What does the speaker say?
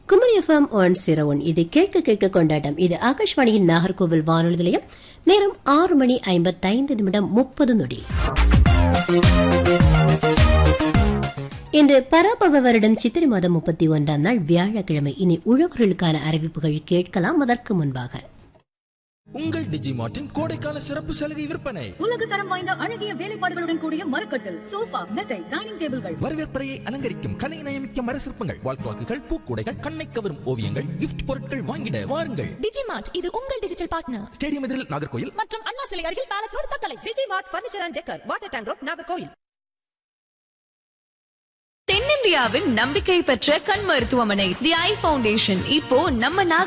Kumari FM one zero one இது கேட்க கேட்க கொண்டாட்டம் இது ஆகாஷ்வாணியின் நாகர்கோவில் வானொலி நிலையம் நேரம் ஆறு மணி ஐம்பத்தைந்து நிமிடம் முப்பது நொடி இன்று பராபவ வருடம் சித்திரை மாதம் முப்பத்தி ஒன்றாம் நாள் வியாழக்கிழமை இனி உழவர்களுக்கான அறிவிப்புகள் கேட்கலாம் அதற்கு முன்பாக உங்கள் டிஜிமார்ட்டின் கோடைக்கால சிறப்பு சலுகை விற்பனை உலக தரம் வாய்ந்த அழகிய வேலைப்பாடுகளுடன் கூடிய மரக்கட்டில் சோஃபா மெத்தை டைனிங் டேபிள்கள் வரவேற்பறையை அலங்கரிக்கும் கலை நயமிக்க மர சிற்பங்கள் வால்குவாக்குகள் பூக்கூடைகள் கண்ணை கவரும் ஓவியங்கள் கிஃப்ட் பொருட்கள் வாங்கிட வாருங்கள் டிஜிமார்ட் இது உங்கள் டிஜிட்டல் பார்ட்னர் ஸ்டேடியம் எதிரில் நாகர்கோயில் மற்றும் அண்ணா சிலை அருகில் palace road Thuckalay DigiMart furniture and decor water tank road Nagercoil தென்னிந்தியாவின் நம்பிக்கை பெற்ற கண் மருத்துவமனை தி ஐ ஃபவுண்டேஷன் இப்போ நம்ம